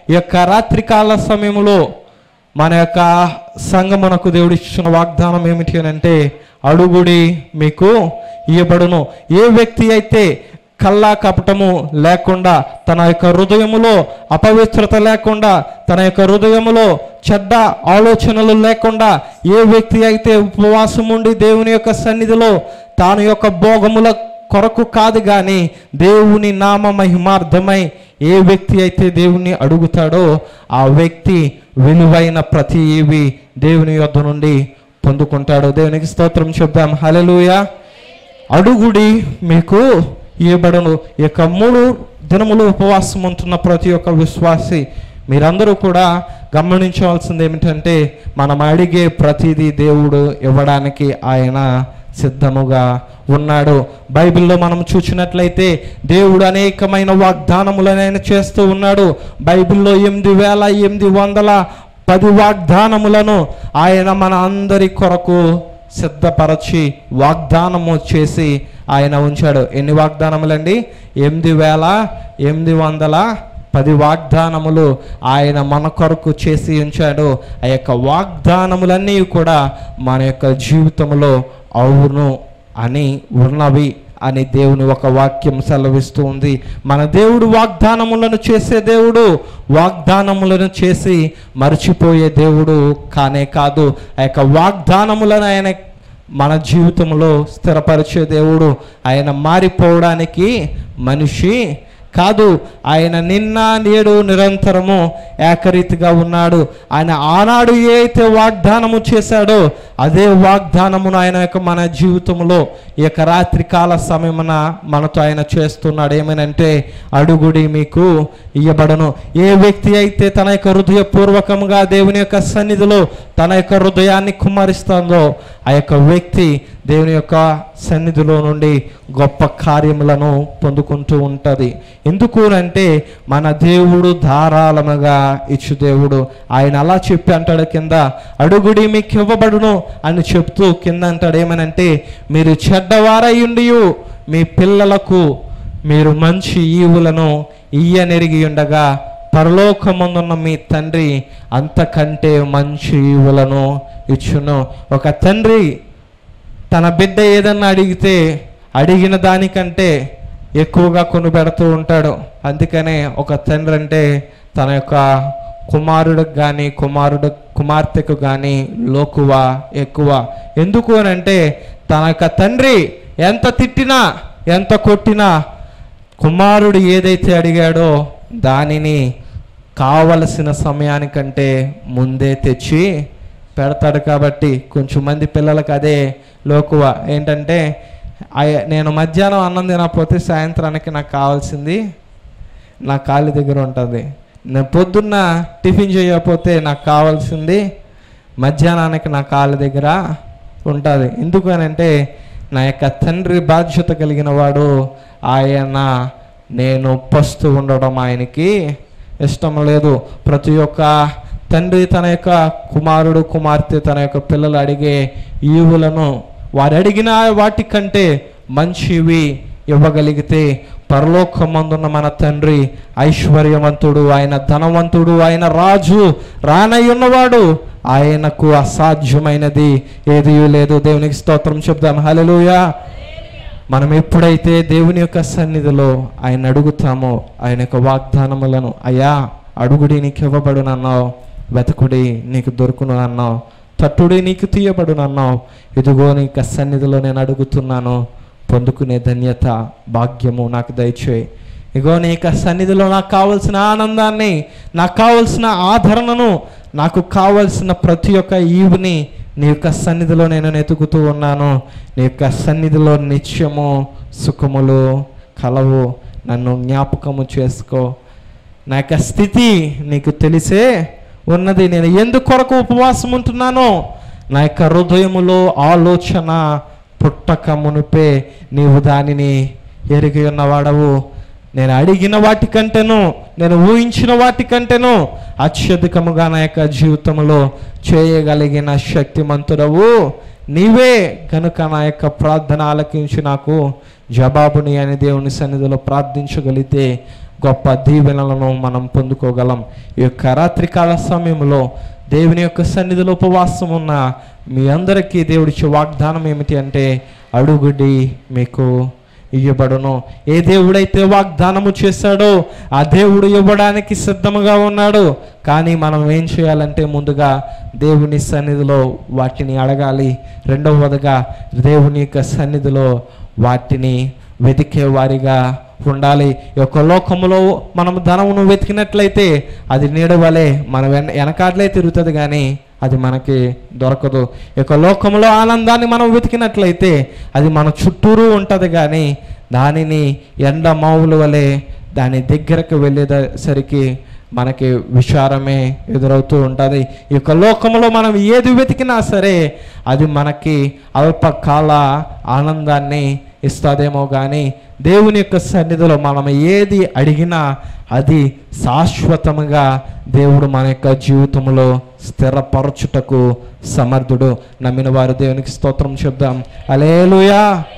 ఈ యొక్క రాత్రికాల సమయంలో మన యొక్క సంగమునకు దేవుడు ఇచ్చిన వాగ్దానం ఏమిటి అని అంటే అడుగుడి మీకు ఇవ్వబడును ఏ వ్యక్తి అయితే కల్లా కపటము లేకుండా తన యొక్క హృదయములో అపవిత్రత లేకుండా తన యొక్క హృదయములో చెడ్డ ఆలోచనలు లేకుండా ఏ వ్యక్తి అయితే ఉపవాసం ఉండి దేవుని యొక్క సన్నిధిలో తాను యొక్క భోగముల కొరకు కాదు కానీ దేవుని నామ మహిమార్థమై ఏ వ్యక్తి అయితే దేవుని అడుగుతాడో ఆ వ్యక్తి విలువైన ప్రతి ఏవి దేవుని యొద్ద నుండి పొందుకుంటాడు దేవునికి స్తోత్రం చెప్దాం హల్లెలూయా అడుగుడి మీకు ఇవ్వబడను ఈ యొక్క మూడు దినములు ఉపవాసం ఉంటున్న ప్రతి ఒక్క విశ్వాసి మీరందరూ కూడా గమనించవలసింది ఏమిటంటే మనం అడిగే ప్రతిదీ దేవుడు ఇవ్వడానికి ఆయన సిద్ధముగా ఉన్నాడు బైబిల్లో మనం చూసినట్లయితే దేవుడు అనేకమైన వాగ్దానములను ఆయన చేస్తూ ఉన్నాడు బైబిల్లో ఎనిమిది వేల ఎనిమిది వందల పది వాగ్దానములను ఆయన మన అందరి కొరకు సిద్ధపరచి వాగ్దానము చేసి ఆయన ఉంచాడు ఎన్ని వాగ్దానములండి ఎనిమిది వేల ఎనిమిది వందల పది వాగ్దానములు ఆయన మన కొరకు చేసి ఉంచాడు ఆ యొక్క వాగ్దానములన్నీ కూడా మన యొక్క జీవితంలో అవును అని ఉన్నవి అని దేవుని ఒక వాక్యం సెలవిస్తూ ఉంది మన దేవుడు వాగ్దానములను చేసే దేవుడు వాగ్దానములను చేసి మర్చిపోయే దేవుడు కానే కాదు ఆ యొక్క వాగ్దానములను ఆయన మన జీవితంలో స్థిరపరిచే దేవుడు ఆయన మారిపోవడానికి మనిషి కాదు ఆయన నిన్న నేడు నిరంతరము ఏకరీతిగా ఉన్నాడు ఆయన ఆనాడు ఏ అయితే వాగ్దానము చేశాడో అదే వాగ్దానమును ఆయన యొక్క మన జీవితంలో ఈ యొక్క రాత్రికాల సమయమున మనతో ఆయన చేస్తున్నాడు ఏమనంటే అడుగుడి మీకు ఇయ్యబడను ఏ వ్యక్తి అయితే తన యొక్క హృదయపూర్వకంగా దేవుని యొక్క సన్నిధిలో తన యొక్క హృదయాన్ని కుమ్మరిస్తుందో ఆ యొక్క వ్యక్తి దేవుని యొక్క సన్నిధిలో నుండి గొప్ప కార్యములను పొందుకుంటూ ఉంటుంది ఎందుకు అంటే మన దేవుడు ధారాళముగా ఇచ్చు దేవుడు ఆయన అలా చెప్పి అంటాడు కింద అడుగుడి మీకు ఇవ్వబడును అని చెప్తూ కింద అంటాడు ఏమనంటే మీరు చెడ్డవారై ఉండి మీ పిల్లలకు మీరు మంచి ఈవులను ఇయ్యనెరిగి ఉండగా పరలోకమందున్న మీ తండ్రి అంతకంటే మంచి ఈవులను ఇచ్చును ఒక తండ్రి తన బిడ్డ ఏదన్నా అడిగితే అడిగిన దానికంటే ఎక్కువగా కొనిపెడుతూ ఉంటాడు అందుకనే ఒక తండ్రి అంటే తన యొక్క కుమారుడికి కానీ కుమారుడు కుమార్తెకు కానీ లోకువ ఎక్కువ ఎందుకు అని అంటే తన యొక్క తండ్రి ఎంత తిట్టినా ఎంత కొట్టినా కుమారుడు ఏదైతే అడిగాడో దానిని కావలసిన సమయానికంటే ముందే తెచ్చి పెడతాడు కాబట్టి కొంచెం మంది పిల్లలకు అదే లోకువ ఏంటంటే అయ్య- నేను మధ్యాహ్నం అన్నం తినకపోతే సాయంత్రానికి నాకు కావాల్సింది నా కాళ్ళ దగ్గర ఉంటుంది నేను పొద్దున్న టిఫిన్ చేయకపోతే నాకు కావాల్సింది మధ్యాహ్నానికి నా కాళ్ళ దగ్గర ఉంటుంది ఎందుకు అని అంటే నా యొక్క తండ్రి బాధ్యత కలిగిన వాడు ఆయన నేను పస్తు ఉండడం ఆయనకి ఇష్టం లేదు ప్రతి ఒక్క తండ్రి తన యొక్క కుమారుడు కుమార్తె తన యొక్క పిల్లలు అడిగే ఈవులను వారు అడిగిన వాటికంటే మంచివి ఇవ్వగలిగితే పరలోకమందున్న మన తండ్రి ఐశ్వర్యవంతుడు ఆయన ధనవంతుడు ఆయన రాజు రానై ఉన్నవాడు ఆయనకు అసాధ్యమైనది ఏదీ లేదు దేవునికి స్తోత్రం చెప్దాం హల్లెలూయా మనం ఎప్పుడైతే దేవుని యొక్క సన్నిధిలో ఆయన అడుగుతామో ఆయన యొక్క వాగ్దానములను అయ్యా అడుగుడి నీకు ఇవ్వబడును అన్నావు వెతకుడి నీకు దొరుకును అన్నావు తట్టుడి నీకు తీయబడును అన్నావు ఇదిగో నీ యొక్క సన్నిధిలో నేను అడుగుతున్నాను పొందుకునే ధన్యత భాగ్యము నాకు దయచేయి ఇగో నీ యొక్క సన్నిధిలో నాకు కావలసిన ఆనందాన్ని నాకు కావలసిన ఆదరణను నాకు కావలసిన ప్రతి ఒక్క ఈవుని నీ యొక్క సన్నిధిలో నేను వెతుకుతూ ఉన్నాను నీ యొక్క సన్నిధిలో నిత్యము సుఖములు కలవు నన్ను జ్ఞాపకము చేసుకో నా యొక్క స్థితి నీకు తెలిసే ఉన్నది నేను ఎందుకొరకు ఉపవాసం ఉంటున్నానో నా యొక్క హృదయములో ఆలోచన పుట్టక మునిపే నీవు దానిని ఎరిగి ఉన్నవాడవు నేను అడిగిన వాటికంటేను నేను ఊహించిన వాటికంటేను అత్యధికముగా నా యొక్క జీవితంలో చేయగలిగిన శక్తిమంతుడవు నీవే కనుక నా యొక్క ప్రార్థన ఆలకించి నాకు జవాబుని అని దేవుని సన్నిధిలో ప్రార్థించగలిగితే గొప్ప దీవెనలను మనం పొందుకోగలం ఈ యొక్క రాత్రికాల సమయంలో దేవుని యొక్క సన్నిధిలో ఉపవాసం ఉన్న మీ అందరికీ దేవుడిచ్చే వాగ్దానం ఏమిటి అంటే అడుగుడి మీకు ఇవ్వబడును ఏ దేవుడైతే వాగ్దానము చేశాడో ఆ దేవుడు ఇవ్వడానికి సిద్ధముగా ఉన్నాడు కానీ మనం ఏం చేయాలంటే ముందుగా దేవుని సన్నిధిలో వాటిని అడగాలి రెండవదిగా దేవుని యొక్క సన్నిధిలో వాటిని వెతికే వారిగా ఉండాలి ఈ యొక్క లోకములో మనం ధనమును వెతికినట్లయితే అది నీడవలే మన వెన వెనకాట్లే తిరుగుతుంది కానీ అది మనకి దొరకదు ఈ యొక్క లోకంలో ఆనందాన్ని మనం వెతికినట్లయితే అది మన చుట్టూరు ఉంటుంది కానీ దానిని ఎండ మావుల వలె దాని దగ్గరకు వెళ్ళేసరికి మనకి విచారమే ఎదురవుతూ ఉంటుంది ఈ యొక్క లోకంలో మనం ఏది వెతికినా సరే అది మనకి అల్పకాల ఆనందాన్ని ఇస్తుందేమో కానీ దేవుని యొక్క సన్నిధిలో మనం ఏది అడిగినా అది శాశ్వతముగా దేవుడు మన యొక్క జీవితంలో స్థిరపరచుటకు సమర్థుడు నమ్మిన వారు దేవునికి స్తోత్రం చెప్దాం అలేలుయా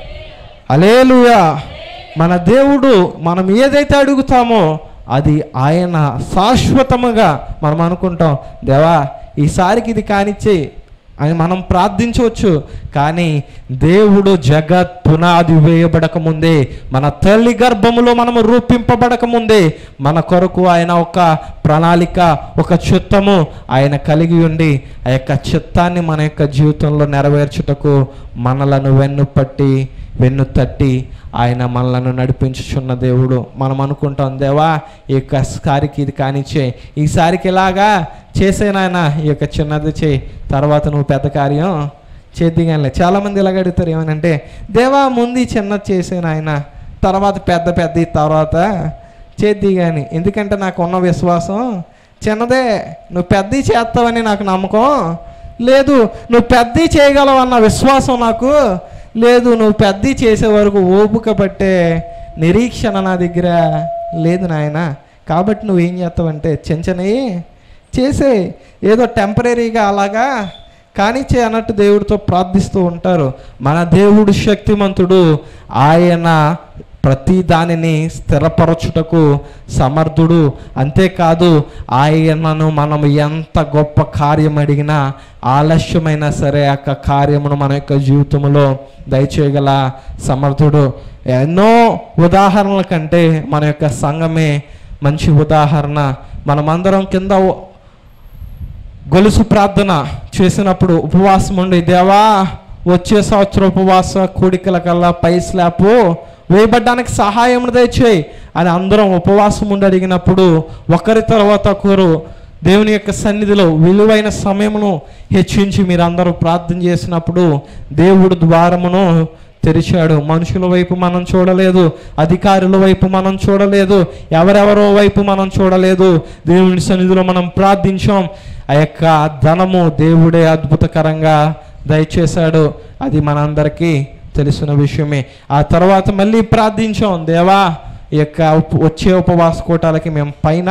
అలేలుయా మన దేవుడు మనం ఏదైతే అడుగుతామో అది ఆయన శాశ్వతముగా మనం అనుకుంటాం దేవా ఈసారికి ఇది కానిచ్చే అని మనం ప్రార్థించవచ్చు కానీ దేవుడు జగత్ పునాది వేయబడక ముందే మన తల్లి గర్భములో మనము రూపింపబడక ముందే మన కొరకు ఆయన ఒక ప్రణాళిక ఒక చిత్తము ఆయన కలిగి ఉండి ఆ యొక్క చిత్తాన్ని మన యొక్క జీవితంలో నెరవేర్చుటకు మనలను వెన్ను పట్టి వెన్ను తట్టి ఆయన మనలను నడిపించుచున్న దేవుడు మనం అనుకుంటాం దేవా ఈ యొక్క సారికి ఇది కానిచ్చే ఈసారికి ఇలాగా చేసే నాయన ఈ యొక్క చిన్నది చేయి తర్వాత నువ్వు పెద్ద కార్యం చేద్దిగానే చాలామంది ఇలాగ అడుగుతారు ఏమనంటే దేవా ముందు ఈ చిన్నది చేసే నాయన తర్వాత పెద్ద పెద్ద తర్వాత చేద్ది కానీ ఎందుకంటే నాకు ఉన్న విశ్వాసం చిన్నదే నువ్వు పెద్దది చేస్తావని నాకు నమ్మకం లేదు నువ్వు పెద్దది చేయగలవు అన్న విశ్వాసం నాకు లేదు నువ్వు పెద్దది చేసే వరకు ఓపిక పట్టే నిరీక్షణ నా దగ్గర లేదు నాయన కాబట్టి నువ్వేం చేస్తావంటే చెంచనయ్యి చేసే ఏదో టెంపరీగా అలాగా కానిచ్చే అన్నట్టు దేవుడితో ప్రార్థిస్తూ ఉంటారు మన దేవుడు శక్తిమంతుడు ఆయన ప్రతి దానిని స్థిరపరచుటకు సమర్థుడు అంతేకాదు ఆయనను మనం ఎంత గొప్ప కార్యం అడిగినా ఆలస్యమైనా సరే ఆ యొక్క కార్యమును మన యొక్క జీవితంలో దయచేయగల సమర్థుడు ఎన్నో ఉదాహరణల కంటే మన యొక్క సంఘమే మంచి ఉదాహరణ మనమందరం కింద గొలుసు ప్రార్థన చేసినప్పుడు ఉపవాసం ఉండి దేవా వచ్చే సంవత్సరం ఉపవాస కూడికల కల్లా పై స్లాపు వేయబడ్డానికి సహాయం దయచేయి అని అందరం ఉపవాసం ఉండి అడిగినప్పుడు ఒకరి తర్వాత ఒకరు దేవుని యొక్క సన్నిధిలో విలువైన సమయమును హెచ్చించి మీరు అందరూ ప్రార్థన చేసినప్పుడు దేవుడు ద్వారమును తెరిచాడు మనుషుల వైపు మనం చూడలేదు అధికారుల వైపు మనం చూడలేదు ఎవరెవరో వైపు మనం చూడలేదు దేవుని సన్నిధిలో మనం ప్రార్థించాం ఆ యొక్క ధనము దేవుడే అద్భుతకరంగా దయచేశాడు అది మనందరికీ తెలిసిన విషయమే ఆ తర్వాత మళ్ళీ ప్రార్థించాం దేవా ఈ యొక్క ఉప- వచ్చే ఉపవాస కూటాలకి మేము పైన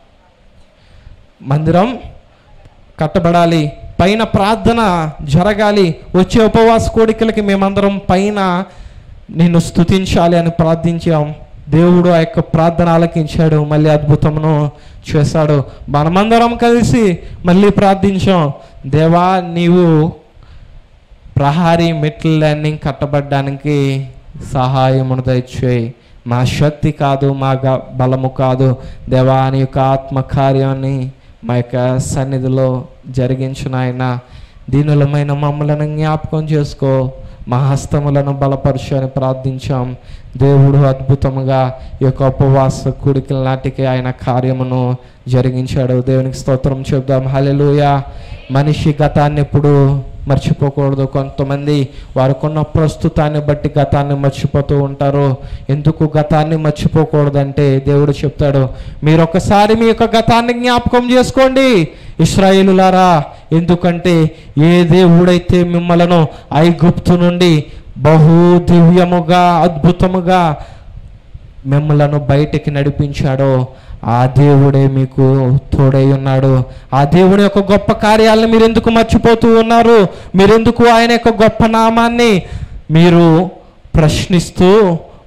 మందిరం కట్టబడాలి పైన ప్రార్థన జరగాలి వచ్చే ఉపవాస కోడికలకి మేమందరం పైన నిన్ను స్తుతించాలి అని ప్రార్థించాం దేవుడు ఆ యొక్క ప్రార్థన ఆలకించాడు మళ్ళీ అద్భుతమును చేశాడు మనమందరం కలిసి మళ్ళీ ప్రార్థించాం దేవా నీవు ప్రహారీ మెట్లన్నీ కట్టబడ్డానికి సహాయమును దయచేయి మా శక్తి కాదు మా గ- బలము కాదు దేవాని యొక్క ఆత్మ కార్యాన్ని మా యొక్క సన్నిధిలో జరిగించిన ఆయన దీనులమైన మమ్మలను జ్ఞాపకం చేసుకో మా హస్తములను బలపరచు అని ప్రార్థించాం దేవుడు అద్భుతముగా ఈ యొక్క ఉపవాస కూడికల నాటికి ఆయన కార్యమును జరిగించాడు దేవునికి స్తోత్రం చెప్దాం హల్లెలూయా మనిషి గతాన్ని ఎప్పుడు మర్చిపోకూడదు కొంతమంది వారికున్న ప్రస్తుతాన్ని బట్టి గతాన్ని మర్చిపోతూ ఉంటారు ఎందుకు గతాన్ని మర్చిపోకూడదంటే దేవుడు చెప్తాడు మీరు ఒకసారి మీ యొక్క గతాన్ని జ్ఞాపకం చేసుకోండి ఇస్రాయేలులారా ఎందుకంటే ఏ దేవుడైతే మిమ్మలను ఐగుప్తు నుండి బహు దివ్యముగా అద్భుతముగా మిమ్మలను బయటికి నడిపించాడో ఆ దేవుడే మీకు తోడై ఉన్నాడు ఆ దేవుని యొక్క గొప్ప కార్యాలను మీరు ఎందుకు మర్చిపోతూ ఉన్నారు మీరెందుకు ఆయన యొక్క గొప్ప నామాన్ని మీరు ప్రశ్నిస్తూ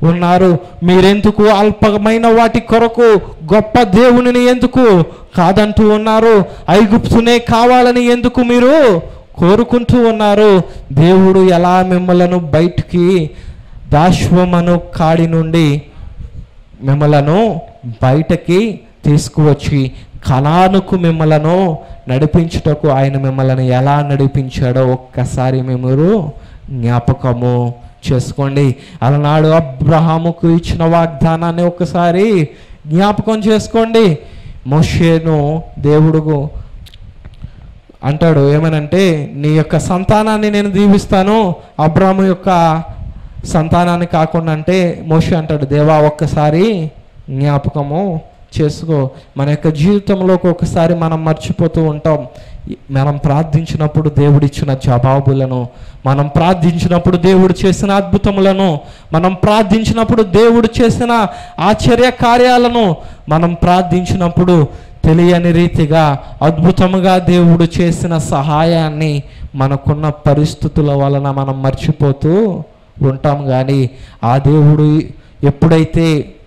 ఉన్నారు మీరెందుకు అల్పమైన వాటి కొరకు గొప్ప దేవునిని ఎందుకు కాదంటూ ఉన్నారు ఐగుప్తునే కావాలని ఎందుకు మీరు కోరుకుంటూ ఉన్నారు దేవుడు ఎలా మిమ్మలను బయటికి దాశ్వమను కాడి నుండి మిమ్మలను బయటకి తీసుకువచ్చి కణానుకు మిమ్మలను నడిపించుటకు ఆయన మిమ్మల్ని ఎలా నడిపించాడో ఒక్కసారి మీరు జ్ఞాపకము చేసుకోండి అలనాడు అబ్రహాముకు ఇచ్చిన వాగ్దానాన్ని ఒక్కసారి జ్ఞాపకం చేసుకోండి మోషేను దేవుడు అంటాడు ఏమనంటే నీ యొక్క సంతానాన్ని నేను దీవిస్తాను అబ్రాము యొక్క సంతానాన్ని కాకుండా అంటే మోషే అంటాడు దేవా ఒక్కసారి జ్ఞాపకము చేసుకో మన యొక్క జీవితంలోకి ఒకసారి మనం మర్చిపోతూ ఉంటాం మనం ప్రార్థించినప్పుడు దేవుడిచ్చిన జవాబులను మనం ప్రార్థించినప్పుడు దేవుడు చేసిన అద్భుతములను మనం ప్రార్థించినప్పుడు దేవుడు చేసిన ఆశ్చర్య కార్యాలను మనం ప్రార్థించినప్పుడు తెలియని రీతిగా అద్భుతముగా దేవుడు చేసిన సహాయాన్ని మనకున్న పరిస్థితుల వలన మనం మర్చిపోతూ ఉంటాం కానీ ఆ దేవుడు ఎప్పుడైతే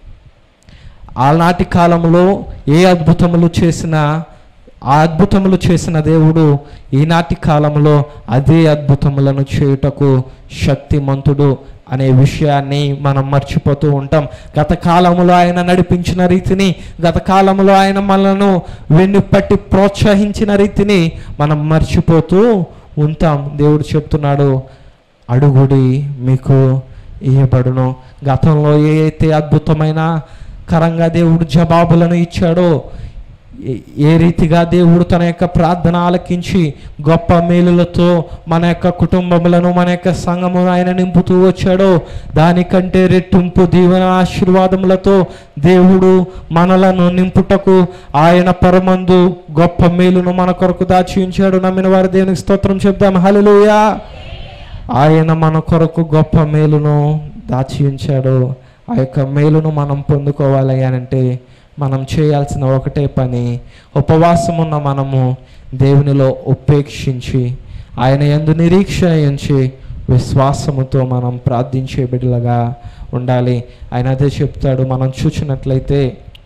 ఆనాటి కాలంలో ఏ అద్భుతములు చేసినా ఆ అద్భుతములు చేసిన దేవుడు ఈనాటి కాలంలో అదే అద్భుతములను చేయుటకు శక్తిమంతుడు అనే విషయాన్ని మనం మర్చిపోతూ ఉంటాం గత కాలంలో ఆయన నడిపించిన రీతిని గత కాలంలో ఆయన మనను వెన్ను పట్టి ప్రోత్సహించిన రీతిని మనం మర్చిపోతూ ఉంటాం దేవుడు చెప్తున్నాడు అడుగుడి మీకు ఇవ్వబడును గతంలో ఏ అయితే అద్భుతమైన కరంగా దేవుడు జవాబులను ఇచ్చాడో ఏ- ఏ రీతిగా దేవుడు తన యొక్క ప్రార్థన ఆలకించి గొప్ప మేలులతో మన యొక్క కుటుంబములను మన యొక్క సంఘమును ఆయన నింపుతూ వచ్చాడో దానికంటే రెట్టింపు దీవెన ఆశీర్వాదములతో దేవుడు మనలను నింపుటకు ఆయన పరమందు గొప్ప మేలును మన కొరకు దాచి ఉంచాడు నమ్మిన వారి దేవునికి స్తోత్రం చెప్దాం హల్లెలూయా ఆయన మన కొరకు గొప్ప మేలును దాచి ఉంచాడు ఆ యొక్క మేలును మనం పొందుకోవాలి అని అంటే మనం చేయాల్సిన ఒకటే పని ఉపవాసం ఉన్న మనము దేవునిలో ఉపేక్షించి ఆయన ఎందు నిరీక్షణ ఉంచి విశ్వాసముతో మనం ప్రార్థించే బిడ్డలుగా ఉండాలి ఆయన అదే చెప్తాడు మనం చూసినట్లయితే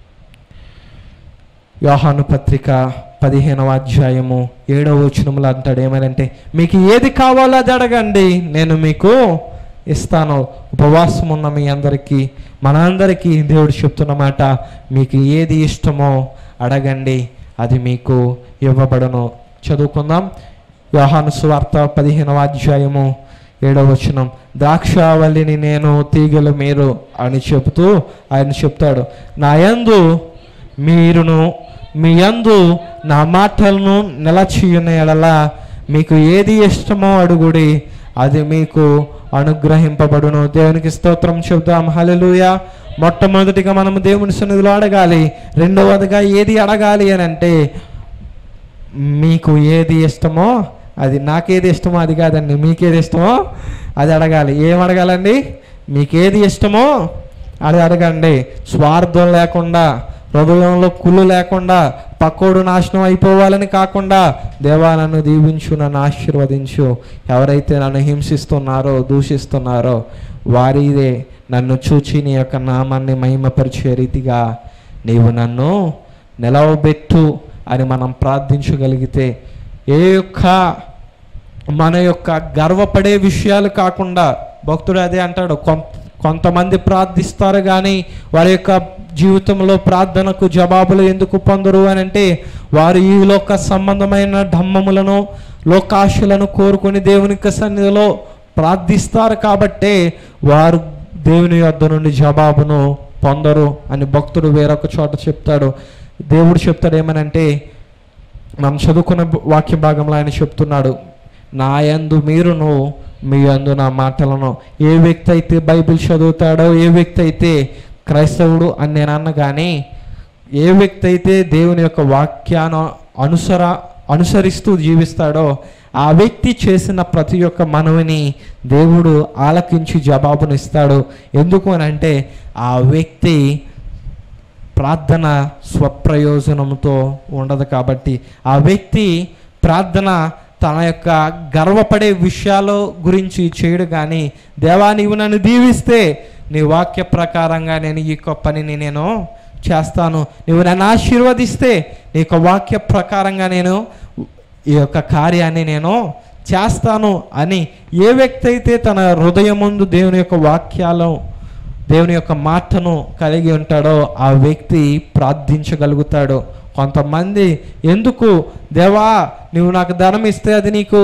యోహాను పత్రిక పదిహేనవ అధ్యాయము ఏడవ వచనములు అంటాడు ఏమనంటే మీకు ఏది కావాలో అది అడగండి నేను మీకు ఇస్తాను ఉపవాసం ఉన్న మీ అందరికీ మనందరికీ దేవుడు చెప్తున్న మాట మీకు ఏది ఇష్టమో అడగండి అది మీకు ఇవ్వబడను చదువుకుందాం యోహాను సువార్త పదిహేనవ అధ్యాయము ఏడవ వచనం ద్రాక్షావల్లిని నేను తీగలు మీరు అని చెబుతూ ఆయన చెప్తాడు నా యందు మీరును మీ యందు నా మాటలను నిలచియున్న ఎడల మీకు ఏది ఇష్టమో అడుగుడి అది మీకు అనుగ్రహింపబడును దేవునికి స్తోత్రం చెబుదాం హల్లెలూయా మొట్టమొదటిగా మనం దేవుని సన్నిధిలో అడగాలి రెండవదిగా ఏది అడగాలి అని అంటే మీకు ఏది ఇష్టమో అది నాకేది ఇష్టమో అది కాదండి మీకేది ఇష్టమో అది అడగాలి ఏం అడగాలండి మీకేది ఇష్టమో అది అడగండి స్వార్థం లేకుండా హృదయంలో కుళ్ళు లేకుండా పక్కోడు నాశనం అయిపోవాలని కాకుండా దేవా నన్ను దీవించు నన్ను ఆశీర్వదించు ఎవరైతే నన్ను హింసిస్తున్నారో దూషిస్తున్నారో వారిదే నన్ను చూచి నీ యొక్క నామాన్ని మహిమపరిచే రీతిగా నీవు నన్ను నిలవబెట్టు అని మనం ప్రార్థించగలిగితే ఏ యొక్క మన యొక్క గర్వపడే విషయాలు కాకుండా భక్తుడు అదే అంటాడు కొం కొంతమంది ప్రార్థిస్తారు కానీ వారి యొక్క జీవితంలో ప్రార్థనకు జవాబులు ఎందుకు పొందరు అని అంటే వారు ఈ లోక సంబంధమైన ధమ్మములను లోకాశులను కోరుకొని దేవుని యొక్క సన్నిధిలో ప్రార్థిస్తారు కాబట్టే వారు దేవుని యొద్ద నుండి జవాబును పొందరు అని భక్తుడు వేరొక చోట చెప్తాడు దేవుడు చెప్తాడు ఏమనంటే మనం చదువుకున్న వాక్య భాగంలో ఆయన చెప్తున్నాడు నా యందు మీరును మీ యందు నా మాటలను ఏ వ్యక్తి అయితే బైబిల్ చదువుతాడో ఏ వ్యక్తి అయితే క్రైస్తవుడు అని నేను అన్న కానీ ఏ వ్యక్తి అయితే దేవుని యొక్క వాక్యాన్ని అనుసర అనుసరిస్తూ జీవిస్తాడో ఆ వ్యక్తి చేసిన ప్రతి ఒక్క మనవిని దేవుడు ఆలకించి జవాబునిస్తాడు ఎందుకు అని అంటే ఆ వ్యక్తి ప్రార్థన స్వప్రయోజనంతో ఉండదు కాబట్టి ఆ వ్యక్తి ప్రార్థన తన యొక్క గర్వపడే విషయాల గురించి చేయడు కానీ దేవా నీవు నన్ను దీవిస్తే నీ వాక్య ప్రకారంగా నేను ఈ యొక్క పనిని నేను చేస్తాను నువ్వు నన్ను ఆశీర్వదిస్తే నీ యొక్క వాక్య ప్రకారంగా నేను ఈ యొక్క కార్యాన్ని నేను చేస్తాను అని ఏ వ్యక్తి అయితే తన హృదయం ముందు దేవుని యొక్క వాక్యాలు దేవుని యొక్క మాటను కలిగి ఉంటాడో ఆ వ్యక్తి ప్రార్థించగలుగుతాడు కొంతమంది ఎందుకు దేవా నువ్వు నాకు ధనం ఇస్తే అది నీకు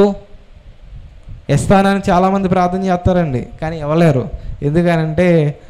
ఇస్తానని చాలామంది ప్రార్థన చేస్తారండి కానీ ఇవ్వలేరు ఎందుకనంటే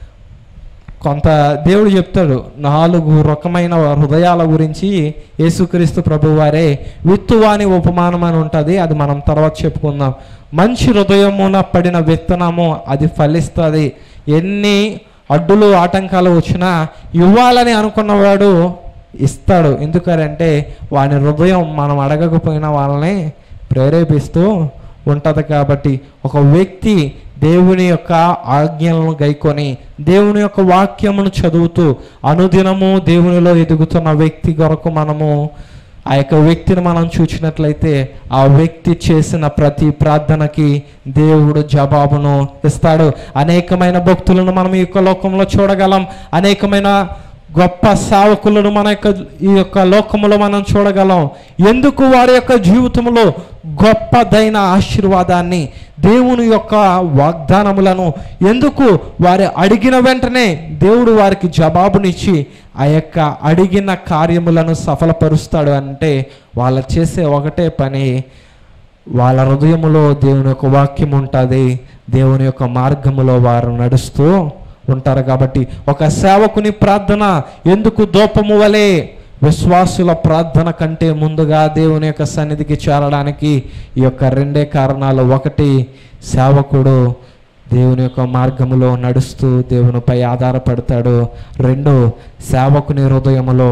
కొంత దేవుడు చెప్తాడు నాలుగు రకమైన హృదయాల గురించి యేసుక్రీస్తు ప్రభు వారే విత్తువాని ఉపమానం అని ఉంటుంది అది మనం తర్వాత చెప్పుకుందాం మంచి హృదయమున పడిన విత్తనము అది ఫలిస్తుంది ఎన్ని అడ్డులు ఆటంకాలు వచ్చినా ఇవ్వాలని అనుకున్నవాడు ఇస్తాడు ఎందుకంటే వాని హృదయం మనం అడగకపోయినా వాళ్ళని ప్రేరేపిస్తూ ఉంటుంది కాబట్టి ఒక వ్యక్తి దేవుని యొక్క ఆజ్ఞలను గైకొని దేవుని యొక్క వాక్యమును చదువుతూ అనుదినము దేవునిలో ఎదుగుతున్న వ్యక్తి కొరకు మనము ఆ యొక్క వ్యక్తిని మనం చూసినట్లయితే ఆ వ్యక్తి చేసిన ప్రతి ప్రార్థనకి దేవుడు జవాబును ఇస్తాడు అనేకమైన భక్తులను మనం ఈ యొక్క లోకంలో చూడగలం అనేకమైన గొప్ప సేవకులను మన యొక్క ఈ యొక్క లోకములో మనం చూడగలం ఎందుకు వారి యొక్క జీవితంలో గొప్పదైన ఆశీర్వాదాన్ని దేవుని యొక్క వాగ్దానములను ఎందుకు వారి అడిగిన వెంటనే దేవుడు వారికి జవాబునిచ్చి ఆ యొక్క అడిగిన కార్యములను సఫలపరుస్తాడు అంటే వాళ్ళు చేసే ఒకటే పని వాళ్ళ హృదయములో దేవుని యొక్క వాక్యం ఉంటుంది దేవుని యొక్క మార్గములో వారు నడుస్తూ ఉంటారు కాబట్టి ఒక సేవకుని ప్రార్థన ఎందుకు దూపము వలె విశ్వాసుల ప్రార్థన కంటే ముందుగా దేవుని యొక్క సన్నిధికి చేరడానికి ఈ యొక్క రెండే కారణాలు ఒకటి సేవకుడు దేవుని యొక్క మార్గములో నడుస్తూ దేవునిపై ఆధారపడతాడు రెండు సేవకుని హృదయములో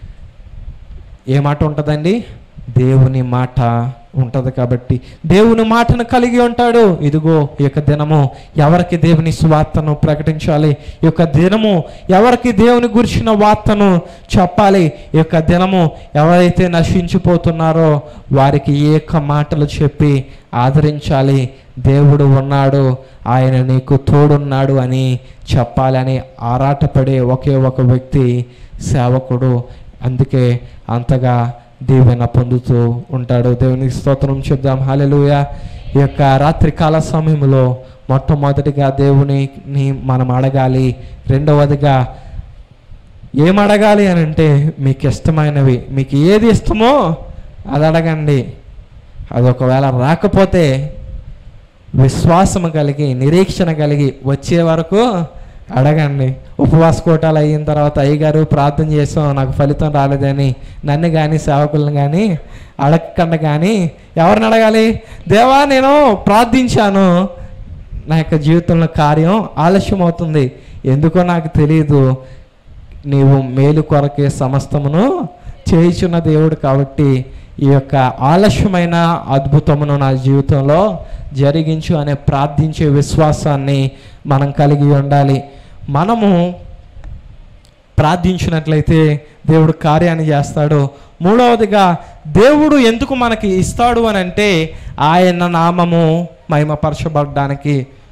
ఏ మాట ఉంటుందండి దేవుని మాట ఉంటుంది కాబట్టి దేవుని మాటను కలిగి ఉంటాడు ఇదిగో ఈ యొక్క దినము ఎవరికి దేవుని స్వార్తను ప్రకటించాలి ఈ యొక్క దినము ఎవరికి దేవుని గురించిన వార్తను చెప్పాలి ఈ యొక్క దినము ఎవరైతే నశించిపోతున్నారో వారికి ఏక మాటలు చెప్పి ఆదరించాలి దేవుడు ఉన్నాడు ఆయన నీకు తోడున్నాడు అని చెప్పాలని ఆరాటపడే ఒకే ఒక వ్యక్తి సేవకుడు అందుకే అంతగా దీవెన పొందుతూ ఉంటాడు దేవునికి స్తోత్రం చెప్దాం హాలెలూయ ఈ యొక్క రాత్రి కాల సమయంలో మొట్టమొదటిగా దేవునిని మనం అడగాలి రెండవదిగా ఏం అడగాలి అని అంటే మీకు ఇష్టమైనవి మీకు ఏది ఇష్టమో అది అడగండి అది ఒకవేళ రాకపోతే విశ్వాసము కలిగి నిరీక్షణ కలిగి వచ్చే వరకు అడగండి ఉపవాస కోటాలు అయిన తర్వాత అయ్యగారు ప్రార్థన చేసాం నాకు ఫలితం రాలేదని నన్ను కానీ సేవకులను కానీ అడగకుండా కానీ ఎవరిని అడగాలి దేవా నేను ప్రార్థించాను నా యొక్క జీవితంలో కార్యం ఆలస్యం అవుతుంది ఎందుకో నాకు తెలియదు నీవు మేలు కొరకే సమస్తమును చేయుచున్న దేవుడు కాబట్టి ఈ యొక్క ఆలస్యమైన అద్భుతమును నా జీవితంలో జరిగించు అనే ప్రార్థించే విశ్వాసాన్ని మనం కలిగి ఉండాలి మనము ప్రార్థించినట్లయితే దేవుడు కార్యాన్ని చేస్తాడు మూడవదిగా దేవుడు ఎందుకు మనకి ఇస్తాడు అని అంటే ఆయన నామము మహిమపరచబడడానికి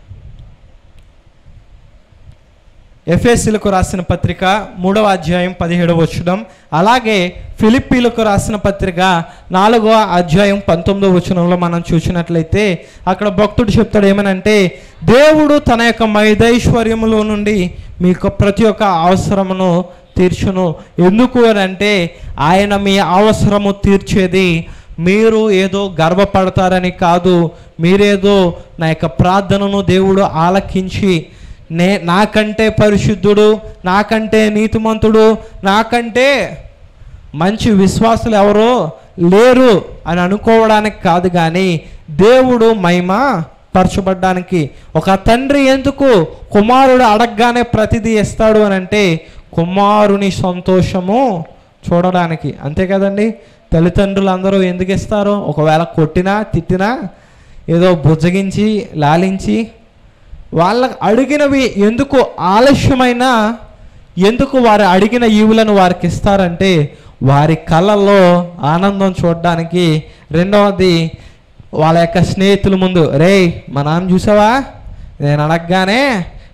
ఎఫ్ఎస్సీలకు రాసిన పత్రిక మూడవ అధ్యాయం పదిహేడవ వచనం అలాగే ఫిలిప్పీలకు రాసిన పత్రిక నాలుగవ అధ్యాయం పంతొమ్మిదవ వచనంలో మనం చూసినట్లయితే అక్కడ భక్తుడు చెప్తాడు ఏమనంటే దేవుడు తన యొక్క మైదైశ్వర్యములో నుండి మీకు ప్రతి ఒక్క అవసరమును తీర్చును ఎందుకు అని అంటే ఆయన మీ అవసరము తీర్చేది మీరు ఏదో గర్వపడతారని కాదు మీరేదో నా యొక్క ప్రార్థనను దేవుడు ఆలకించి నే నాకంటే పరిశుద్ధుడు నాకంటే నీతిమంతుడు నాకంటే మంచి విశ్వాసులు ఎవరో లేరు అని అనుకోవడానికి కాదు కానీ దేవుడు మహిమ పరచబడ్డానికి ఒక తండ్రి ఎందుకు కుమారుడు అడగగానే ప్రతిదీ ఇస్తాడు అని అంటే కుమారుని సంతోషము చూడడానికి అంతే కదండి తల్లిదండ్రులు అందరూ ఎందుకు ఇస్తారు ఒకవేళ కొట్టినా తిట్టినా ఏదో బుజ్జగించి లాలించి వాళ్ళకు అడిగినవి ఎందుకు ఆలస్యమైనా ఎందుకు వారు అడిగిన ఈవులను వారికి ఇస్తారంటే వారి కళ్ళల్లో ఆనందం చూడడానికి రెండవది వాళ్ళ యొక్క స్నేహితుల ముందు రే మా నాన్న చూసావా నేను అడగగానే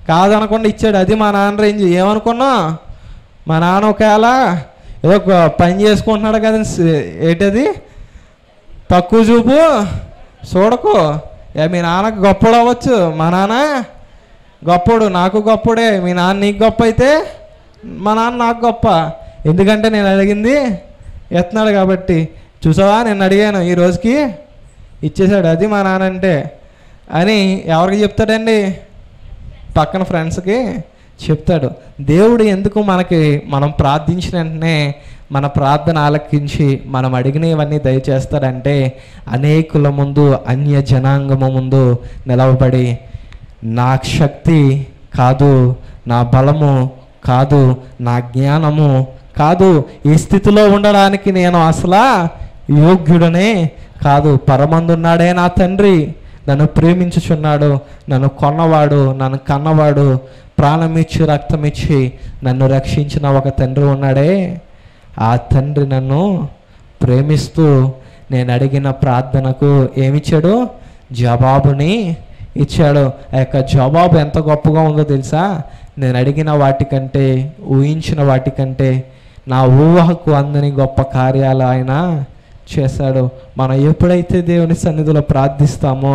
కాదనకుండా ఇచ్చాడు అది మా నాన్న రేంజ్ ఏమనుకున్నా మా నాన్న ఒకవేళ ఏదో ఒక పని చేసుకుంటున్నాడు కదా ఏంటది తక్కువ చూపు చూడకు ఏ మీ నాన్నకు గొప్పడు అవ్వచ్చు మా నాన్న గొప్పడు నాకు గొప్పడే మీ నాన్న నీకు గొప్ప అయితే మా నాన్న నాకు గొప్ప ఎందుకంటే నేను అడిగింది ఎత్తున్నాడు కాబట్టి చూసావా నేను అడిగాను ఈ రోజుకి ఇచ్చేసాడు అది మా నాన్న అంటే అని ఎవరికి చెప్తాడండి పక్కన ఫ్రెండ్స్కి చెప్తాడు దేవుడు ఎందుకు మనకి మనం ప్రార్థించిన వెంటనే మన ప్రార్థన ఆలకించి మనం అడిగినవన్నీ దయచేస్తాడంటే అనేకుల ముందు అన్య జనాంగము ముందు నిలవబడి నా శక్తి కాదు నా బలము కాదు నా జ్ఞానము కాదు ఈ స్థితిలో ఉండడానికి నేను అసలు యోగ్యుడనే కాదు పరమందున్నాడే నా తండ్రి నన్ను ప్రేమించుచున్నాడు నన్ను కొన్నవాడు నన్ను కన్నవాడు ప్రాణమిచ్చి రక్తమిచ్చి నన్ను రక్షించిన ఒక తండ్రి ఉన్నాడే ఆ తండ్రి నన్ను ప్రేమిస్తూ నేను అడిగిన ప్రార్థనకు ఏమిచ్చాడు జవాబుని ఇచ్చాడు ఆ యొక్క జవాబు ఎంత గొప్పగా ఉందో తెలుసా నేను అడిగిన వాటికంటే ఊహించిన వాటికంటే నా ఊహకు అందని గొప్ప కార్యాలు ఆయన చేశాడు మనం ఎప్పుడైతే దేవుని సన్నిధిలో ప్రార్థిస్తామో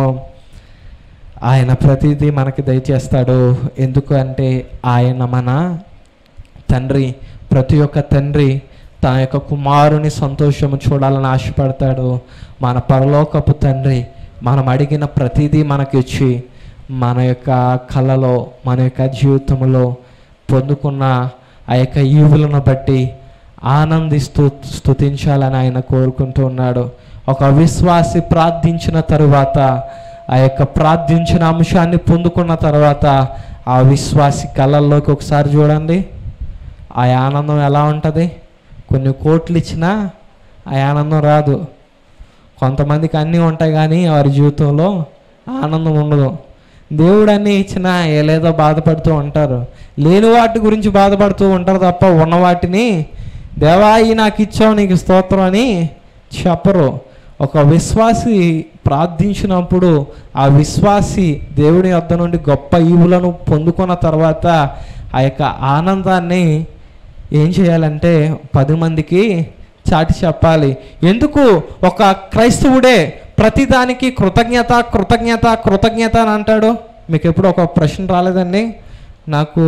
ఆయన ప్రతిదీ మనకి దయచేస్తాడు ఎందుకు అంటే ఆయన మన తండ్రి ప్రతి ఒక్క తండ్రి తన యొక్క కుమారుని సంతోషము చూడాలని ఆశపడతాడు మన పరలోకపు తండ్రి మనం అడిగిన ప్రతిదీ మనకిచ్చి మన యొక్క కళలో మన యొక్క జీవితంలో పొందుకున్న ఆ యొక్క ఈవులను బట్టి ఆనందిస్తూ స్తుతించాలని ఆయన కోరుకుంటూ ఉన్నాడు ఒక విశ్వాసి ప్రార్థించిన తరువాత ఆ యొక్క ప్రార్థించిన అంశాన్ని పొందుకున్న తర్వాత ఆ విశ్వాసి కళల్లోకి ఒకసారి చూడండి ఆ ఆనందం ఎలా ఉంటుంది కొన్ని కోట్లు ఇచ్చినా ఆ ఆనందం రాదు కొంతమందికి అన్నీ ఉంటాయి కానీ వారి జీవితంలో ఆనందం ఉండదు దేవుడు అన్నీ ఇచ్చినా ఏలేదో బాధపడుతూ ఉంటారు లేని వాటి గురించి బాధపడుతూ ఉంటారు తప్ప ఉన్న వాటిని దేవా ఈ నాకు ఇచ్చావు నీకు స్తోత్రం అని చెప్పరు ఒక విశ్వాసి ప్రార్థించినప్పుడు ఆ విశ్వాసి దేవుని వద్ద నుండి గొప్ప ఈవులను పొందుకున్న తర్వాత ఆ యొక్క ఆనందాన్ని ఏం చేయాలంటే పది మందికి చాటి చెప్పాలి ఎందుకు ఒక క్రైస్తవుడే ప్రతిదానికి కృతజ్ఞత కృతజ్ఞత కృతజ్ఞత అని అంటాడు మీకు ఎప్పుడు ఒక ప్రశ్న రాలేదండి నాకు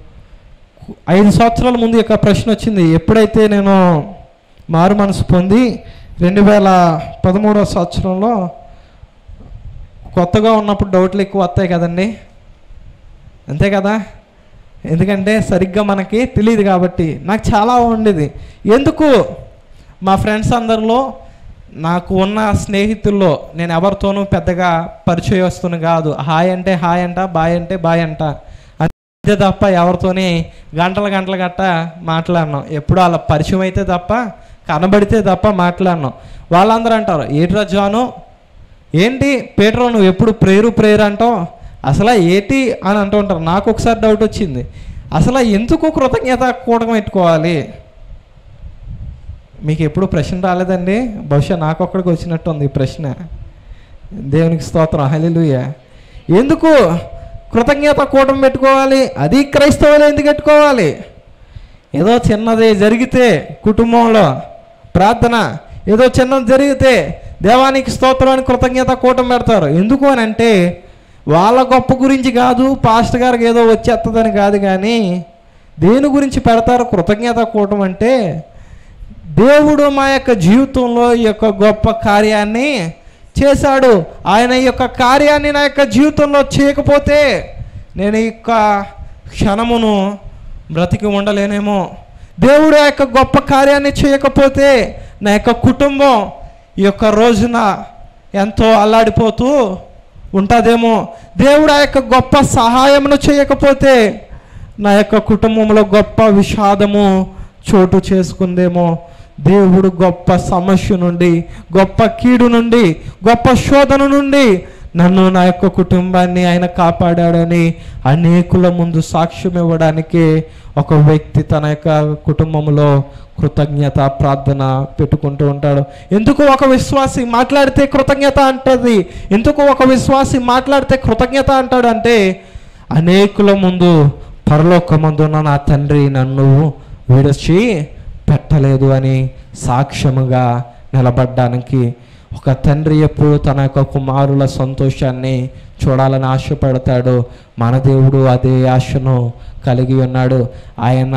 ఐదు సంవత్సరాల ముందు యొక్క ప్రశ్న వచ్చింది ఎప్పుడైతే నేను మారు మనసు పొంది రెండు వేల పదమూడవ సంవత్సరంలో కొత్తగా ఉన్నప్పుడు డౌట్లు ఎక్కువ వస్తాయి కదండి అంతే కదా ఎందుకంటే సరిగ్గా మనకి తెలియదు కాబట్టి నాకు చాలా ఉండేది ఎందుకు మా ఫ్రెండ్స్ అందరిలో నాకు ఉన్న స్నేహితుల్లో నేను ఎవరితోనూ పెద్దగా పరిచయస్తుని కాదు హాయ్ అంటే హాయ్ అంట బాయ్ అంటే బాయ్ అంట అంతే తప్ప ఎవరితోని గంటల గంటల గట్ట మాట్లాడినాం ఎప్పుడు అలా పరిచయం అయితే తప్ప కనబడితే తప్ప మాట్లాడినాం వాళ్ళందరూ అంటారు ఏట్రా జాను ఏంటి పీటర్ నువ్వు ఎప్పుడు ప్రేరు ప్రేరు అంటావు అసలు ఏంటి అని అంటూ ఉంటారు నాకు ఒకసారి డౌట్ వచ్చింది అసలు ఎందుకు కృతజ్ఞత కూడకం పెట్టుకోవాలి మీకు ఎప్పుడు ప్రశ్న రాలేదండి బహుశా నాకు ఒక్కడికి వచ్చినట్టు ఉంది ఈ ప్రశ్న దేవునికి స్తోత్రం హలిలుయ ఎందుకు కృతజ్ఞత కూటం పెట్టుకోవాలి అది క్రైస్తవులు ఎందుకు పెట్టుకోవాలి ఏదో చిన్నది జరిగితే కుటుంబంలో ప్రార్థన ఏదో చిన్నది జరిగితే దేవానికి స్తోత్రాన్ని కృతజ్ఞత కూటం పెడతారు ఎందుకు అని అంటే వాళ్ళ గొప్ప గురించి కాదు పాస్టర్ గారికి ఏదో వచ్చేస్తుందని కాదు కానీ దేని గురించి పెడతారు కృతజ్ఞత కూటం అంటే దేవుడు మా యొక్క జీవితంలో ఈ యొక్క గొప్ప కార్యాన్ని చేశాడు ఆయన ఈ యొక్క కార్యాన్ని నా యొక్క జీవితంలో చేయకపోతే నేను ఈ యొక్క క్షణమును బ్రతికి ఉండలేనేమో దేవుడు ఆ యొక్క గొప్ప కార్యాన్ని చేయకపోతే నా యొక్క కుటుంబం ఈ యొక్క రోజున ఎంతో అల్లాడిపోతూ ఉంటుందేమో దేవుడు ఆ యొక్క గొప్ప సహాయమును చేయకపోతే నా యొక్క కుటుంబంలో గొప్ప విషాదము చోటు చేసుకుందేమో దేవుడు గొప్ప సమస్య నుండి గొప్ప కీడు నుండి గొప్ప శోధన నుండి నన్ను నా యొక్క కుటుంబాన్ని ఆయన కాపాడాడని అనేకుల ముందు సాక్ష్యం ఇవ్వడానికి ఒక వ్యక్తి తన యొక్క కుటుంబంలో కృతజ్ఞత ప్రార్థన పెట్టుకుంటూ ఉంటాడు ఎందుకు ఒక విశ్వాసి మాట్లాడితే కృతజ్ఞత అంటది ఎందుకు ఒక విశ్వాసి మాట్లాడితే కృతజ్ఞత అంటాడు అంటే అనేకుల ముందు పరలోకమందున్న నా తండ్రి నన్ను విడిచి పెట్టలేదు అని సాక్ష్యముగా నిలబడ్డానికి ఒక తండ్రి ఎప్పుడు తన యొక్క కుమారుల సంతోషాన్ని చూడాలని ఆశపడతాడు మన దేవుడు అదే ఆశను కలిగి ఉన్నాడు ఆయన